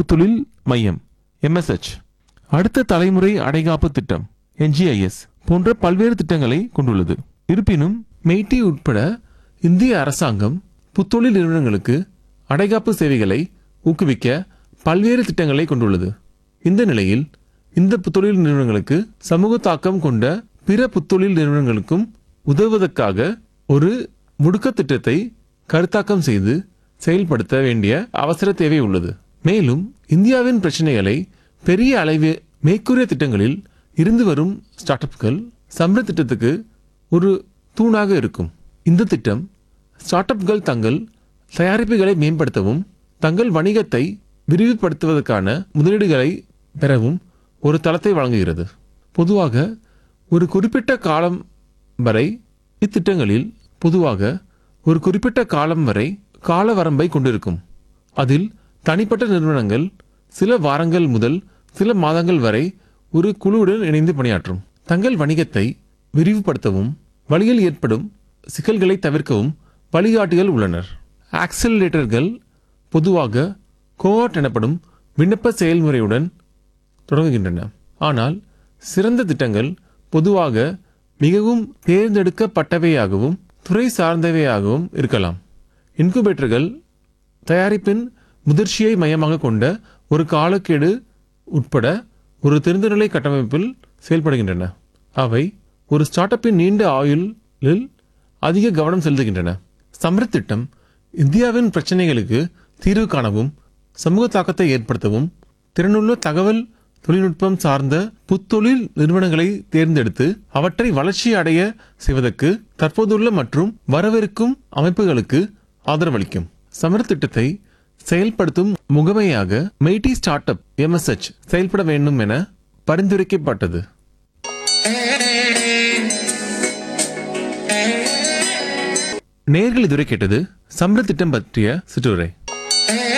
புத்தொழில் மையம் எம்எஸ்ஹெச் அடுத்த தலைமுறை அடைகாப்பு திட்டம் என்ஜிஐஎஸ் போன்ற பல்வேறு திட்டங்களை கொண்டுள்ளது இருப்பினும் மெய்டி உட்பட இந்திய அரசாங்கம் புத்தொழில் நிறுவனங்களுக்கு அடைகாப்பு சேவைகளை ஊக்குவிக்க பல்வேறு திட்டங்களை கொண்டுள்ளது இந்த நிலையில் இந்த புத்தொழில் நிறுவனங்களுக்கு சமூக தாக்கம் கொண்ட பிற புத்தொழில் நிறுவனங்களுக்கும் உதவுவதற்காக ஒரு முடுக்க திட்டத்தை கருத்தாக்கம் செய்து செயல்படுத்த வேண்டிய அவசர தேவை உள்ளது மேலும் இந்தியாவின் பிரச்சனைகளை பெரிய அளவு மேற்கூறிய திட்டங்களில் இருந்து வரும் ஸ்டார்ட் அப்கள் சம்பள திட்டத்துக்கு ஒரு தூணாக இருக்கும் இந்த திட்டம் ஸ்டார்ட் அப்கள் தங்கள் தயாரிப்புகளை மேம்படுத்தவும் தங்கள் வணிகத்தை விரிவுபடுத்துவதற்கான முதலீடுகளை பெறவும் ஒரு தளத்தை வழங்குகிறது பொதுவாக ஒரு குறிப்பிட்ட காலம் வரை இத்திட்டங்களில் பொதுவாக ஒரு குறிப்பிட்ட காலம் வரை கால வரம்பை கொண்டிருக்கும் அதில் தனிப்பட்ட நிறுவனங்கள் சில வாரங்கள் முதல் சில மாதங்கள் வரை ஒரு குழுவுடன் இணைந்து பணியாற்றும் தங்கள் வணிகத்தை விரிவுபடுத்தவும் வழியில் ஏற்படும் சிக்கல்களை தவிர்க்கவும் வழிகாட்டிகள் உள்ளனர் ஆக்சிலரேட்டர்கள் பொதுவாக கோஆட் எனப்படும் விண்ணப்ப செயல்முறையுடன் தொடங்குகின்றன ஆனால் சிறந்த திட்டங்கள் பொதுவாக மிகவும் தேர்ந்தெடுக்கப்பட்டவையாகவும் துறை சார்ந்தவையாகவும் இருக்கலாம் இன்குபேட்டர்கள் தயாரிப்பின் முதிர்ச்சியை மையமாக கொண்ட ஒரு காலக்கெடு உட்பட ஒரு திறந்தநிலை கட்டமைப்பில் செயல்படுகின்றன அவை ஒரு ஸ்டார்ட் அப்பின் நீண்ட ஆயுளில் அதிக கவனம் செலுத்துகின்றன சம்ரித் திட்டம் இந்தியாவின் பிரச்சனைகளுக்கு தீர்வு காணவும் சமூக தாக்கத்தை ஏற்படுத்தவும் திறனுள்ள தகவல் தொழில்நுட்பம் சார்ந்த புத்தொழில் நிறுவனங்களை தேர்ந்தெடுத்து அவற்றை வளர்ச்சி அடைய செய்வதற்கு தற்போதுள்ள மற்றும் வரவிருக்கும் அமைப்புகளுக்கு ஆதரவளிக்கும் சமர் திட்டத்தை செயல்படுத்தும் முகமையாக மெய்டி ஸ்டார்ட் அப் எம்எஸ்ஹெச் செயல்பட வேண்டும் என பரிந்துரைக்கப்பட்டது நேர்கள் இதுவரை கேட்டது சம்ர திட்டம் பற்றிய சிற்றுரை